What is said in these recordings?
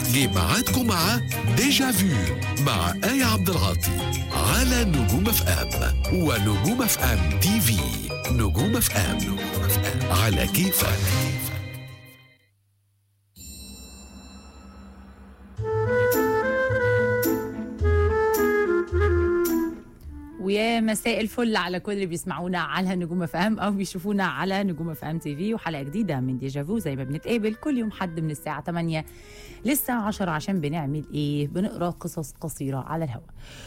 جه ميعادكم مع ديجا فيو مع آية عبد العاطي على نجوم اف ام ونجوم اف ام تي في نجوم اف ام على كيفك ويا مساء الفل على كل اللي بيسمعونا على نجوم اف ام او بيشوفونا على نجوم اف ام تي في وحلقه جديده من ديجافو زي ما بنتقابل كل يوم حد من الساعه 8 للساعه 10 عشان بنعمل ايه بنقرا قصص قصيره على الهواء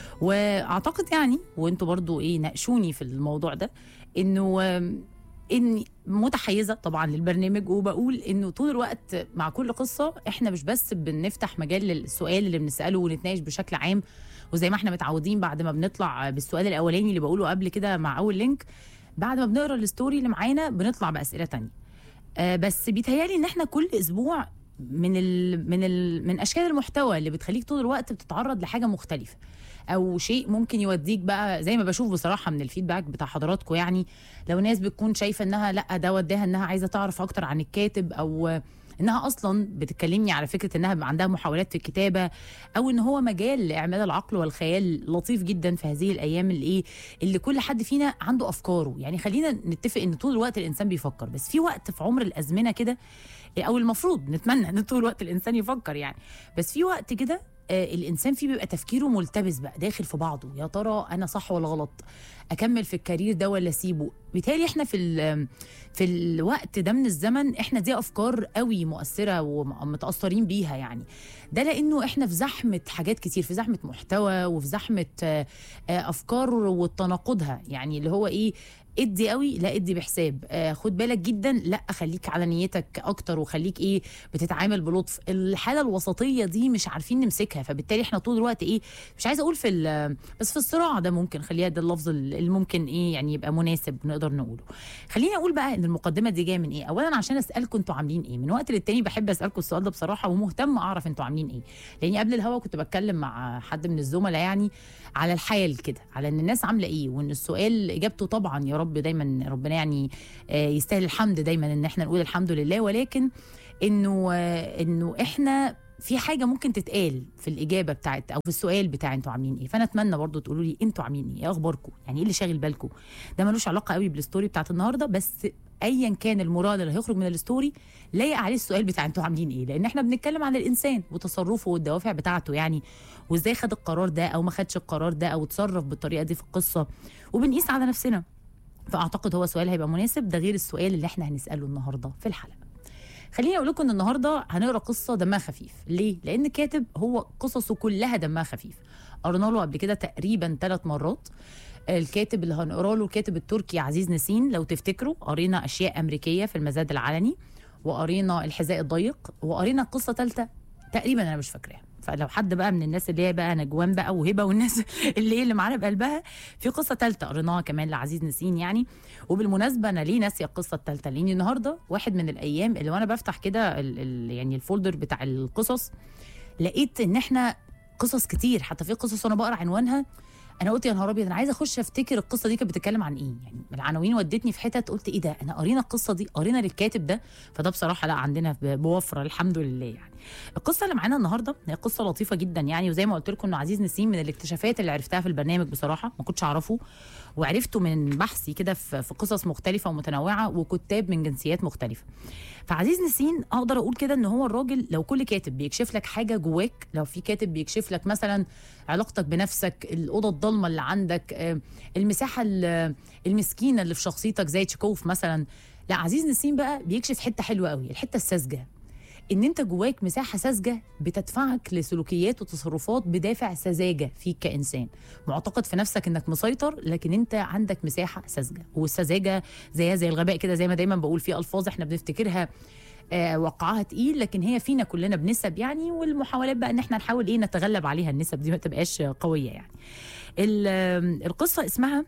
واعتقد يعني وانتوا برضو ايه ناقشوني في الموضوع ده انه آم، اني متحيزه طبعا للبرنامج وبقول انه طول الوقت مع كل قصه احنا مش بس بنفتح مجال للسؤال اللي بنساله ونتناقش بشكل عام وزي ما احنا متعودين بعد ما بنطلع بالسؤال الاولاني اللي بقوله قبل كده مع اول لينك بعد ما بنقرا الستوري اللي معانا بنطلع باسئله تانية آه بس بيتهيالي ان احنا كل اسبوع من ال من ال من اشكال المحتوى اللي بتخليك طول الوقت بتتعرض لحاجه مختلفه او شيء ممكن يوديك بقى زي ما بشوف بصراحه من الفيدباك بتاع حضراتكم يعني لو ناس بتكون شايفه انها لا ده وداها انها عايزه تعرف اكتر عن الكاتب او انها اصلا بتكلمني على فكره انها بيبقى عندها محاولات في الكتابه او ان هو مجال لاعمال العقل والخيال لطيف جدا في هذه الايام اللي ايه اللي كل حد فينا عنده افكاره يعني خلينا نتفق ان طول الوقت الانسان بيفكر بس في وقت في عمر الازمنه كده او المفروض نتمنى ان طول الوقت الانسان يفكر يعني بس في وقت كده آه، الانسان فيه بيبقى تفكيره ملتبس بقى داخل في بعضه يا ترى انا صح ولا غلط اكمل في الكارير ده ولا اسيبه بالتالي احنا في ال- في الوقت ده من الزمن احنا دي افكار قوي مؤثره ومتاثرين بيها يعني ده لانه احنا في زحمه حاجات كتير في زحمه محتوى وفي زحمه آه، آه، افكار وتناقضها يعني اللي هو ايه ادي قوي لا ادي بحساب آه خد بالك جدا لا خليك على نيتك اكتر وخليك ايه بتتعامل بلطف الحاله الوسطيه دي مش عارفين نمسكها فبالتالي احنا طول الوقت ايه مش عايزه اقول في ال- بس في الصراع ده ممكن خليها ده اللفظ اللي ممكن ايه يعني يبقى مناسب نقدر نقوله خليني اقول بقى ان المقدمه دي جايه من ايه اولا عشان اسالكم انتوا عاملين ايه من وقت للتاني بحب اسالكم السؤال ده بصراحه ومهتم اعرف انتوا عاملين ايه لاني قبل الهوا كنت بتكلم مع حد من الزملاء يعني على الحال كده على ان الناس عامله ايه وان السؤال اجابته طبعا يا رب دايما ربنا يعني آه، يستاهل الحمد دايما ان احنا نقول الحمد لله ولكن انه آه، انه احنا في حاجه ممكن تتقال في الاجابه بتاعت او في السؤال بتاع انتوا عاملين ايه فانا اتمنى برضو تقولوا لي انتوا عاملين ايه ايه اخباركم يعني ايه اللي شاغل بالكم ده ملوش علاقه قوي بالستوري بتاعت النهارده بس ايا كان المراد اللي هيخرج من الستوري لايق عليه السؤال بتاع انتوا عاملين ايه لان احنا بنتكلم عن الانسان وتصرفه والدوافع بتاعته يعني وازاي خد القرار ده او ما خدش القرار ده او اتصرف بالطريقه دي في القصه وبنقيس على نفسنا فاعتقد هو سؤال هيبقى مناسب ده غير السؤال اللي احنا هنساله النهارده في الحلقه خليني اقول لكم ان النهارده هنقرا قصه دمها خفيف ليه لان كاتب هو قصصه كلها دمها خفيف قرنا له قبل كده تقريبا ثلاث مرات الكاتب اللي هنقرا له الكاتب التركي عزيز نسين لو تفتكروا قرينا اشياء امريكيه في المزاد العلني وقرينا الحذاء الضيق وقرينا قصه ثالثه تقريبا انا مش فاكراها فلو حد بقى من الناس اللي هي بقى نجوان بقى وهبه والناس اللي هي اللي معانا بقلبها في قصه ثالثه قريناها كمان لعزيز نسين يعني وبالمناسبه انا ليه ناسيه القصه الثالثه لان النهارده واحد من الايام اللي وانا بفتح كده ال- ال- يعني الفولدر بتاع القصص لقيت ان احنا قصص كتير حتى في قصص وانا بقرا عنوانها انا قلت يا نهار ابيض انا عايزه اخش افتكر القصه دي كانت بتتكلم عن ايه يعني العناوين ودتني في حتت قلت ايه ده انا قرينا القصه دي قرينا للكاتب ده فده بصراحه لا عندنا ب- بوفره الحمد لله يعني القصه اللي معانا النهارده هي قصه لطيفه جدا يعني وزي ما قلت لكم انه عزيز نسيم من الاكتشافات اللي عرفتها في البرنامج بصراحه ما كنتش اعرفه وعرفته من بحثي كده في في قصص مختلفه ومتنوعه وكتاب من جنسيات مختلفه فعزيز نسين اقدر اقول كده ان هو الراجل لو كل كاتب بيكشف لك حاجه جواك لو في كاتب بيكشف لك مثلا علاقتك بنفسك الاوضه الضلمه اللي عندك آه، المساحه ال- المسكينه اللي في شخصيتك زي تشيكوف مثلا لا عزيز نسيم بقى بيكشف حته حلوه قوي الحته الساذجه ان انت جواك مساحه ساذجه بتدفعك لسلوكيات وتصرفات بدافع سذاجه فيك كانسان معتقد في نفسك انك مسيطر لكن انت عندك مساحه ساذجه والسذاجه زيها زي الغباء كده زي ما دايما بقول في الفاظ احنا بنفتكرها آه وقعها تقيل لكن هي فينا كلنا بنسب يعني والمحاولات بقى ان احنا نحاول ايه نتغلب عليها النسب دي ما تبقاش قويه يعني ال- آم، القصه اسمها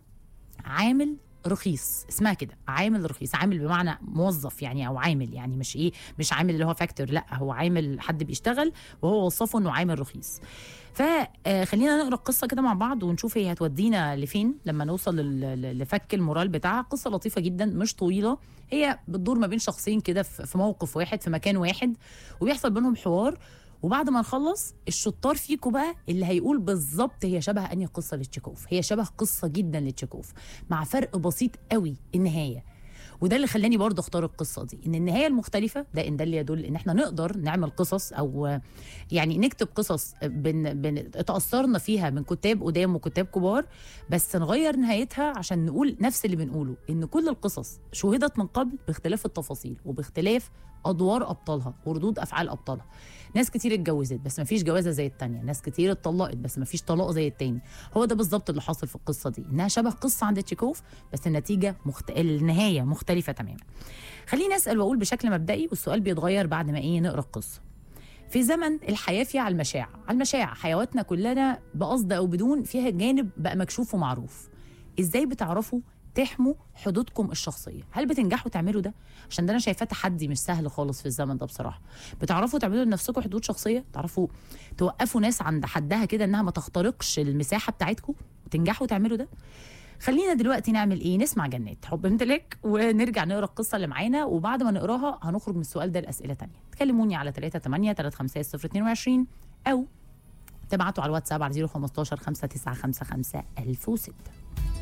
عامل رخيص اسمها كده عامل رخيص عامل بمعنى موظف يعني او عامل يعني مش ايه مش عامل اللي هو فاكتور لا هو عامل حد بيشتغل وهو وصفه انه عامل رخيص فخلينا نقرا القصه كده مع بعض ونشوف هي هتودينا لفين لما نوصل لل- ل- لفك المورال بتاعها قصه لطيفه جدا مش طويله هي بتدور ما بين شخصين كده في في موقف واحد في مكان واحد وبيحصل بينهم حوار وبعد ما نخلص الشطار فيكم بقى اللي هيقول بالظبط هي شبه انهي قصه لتشيكوف هي شبه قصه جدا لتشيكوف مع فرق بسيط قوي النهايه وده اللي خلاني برضه اختار القصه دي ان النهايه المختلفه ده ان ده اللي يدل ان احنا نقدر نعمل قصص او يعني نكتب قصص بن بن اتاثرنا فيها من كتاب قدام وكتاب كبار بس نغير نهايتها عشان نقول نفس اللي بنقوله ان كل القصص شوهدت من قبل باختلاف التفاصيل وباختلاف ادوار ابطالها وردود افعال ابطالها ناس كتير اتجوزت بس ما فيش جوازه زي التانية ناس كتير اتطلقت بس ما فيش طلاق زي التاني هو ده بالظبط اللي حاصل في القصه دي انها شبه قصه عند تشيكوف بس النتيجه مخت... النهايه مختلفه تماما خليني اسال واقول بشكل مبدئي والسؤال بيتغير بعد ما ايه نقرا القصه في زمن الحياه فيها على المشاع على المشاع حيواتنا كلنا بقصد او بدون فيها جانب بقى مكشوف ومعروف ازاي بتعرفوا تحموا حدودكم الشخصيه هل بتنجحوا تعملوا ده عشان ده انا شايفاه تحدي مش سهل خالص في الزمن ده بصراحه بتعرفوا تعملوا لنفسكم حدود شخصيه تعرفوا توقفوا ناس عند حدها كده انها ما تخترقش المساحه بتاعتكم وتنجحوا تعملوا ده خلينا دلوقتي نعمل ايه نسمع جنات حب امتلاك ونرجع نقرا القصه اللي معانا وبعد ما نقراها هنخرج من السؤال ده لاسئله تانية تكلموني على 38 350 022 او تبعتوا على الواتساب على 015 595 1006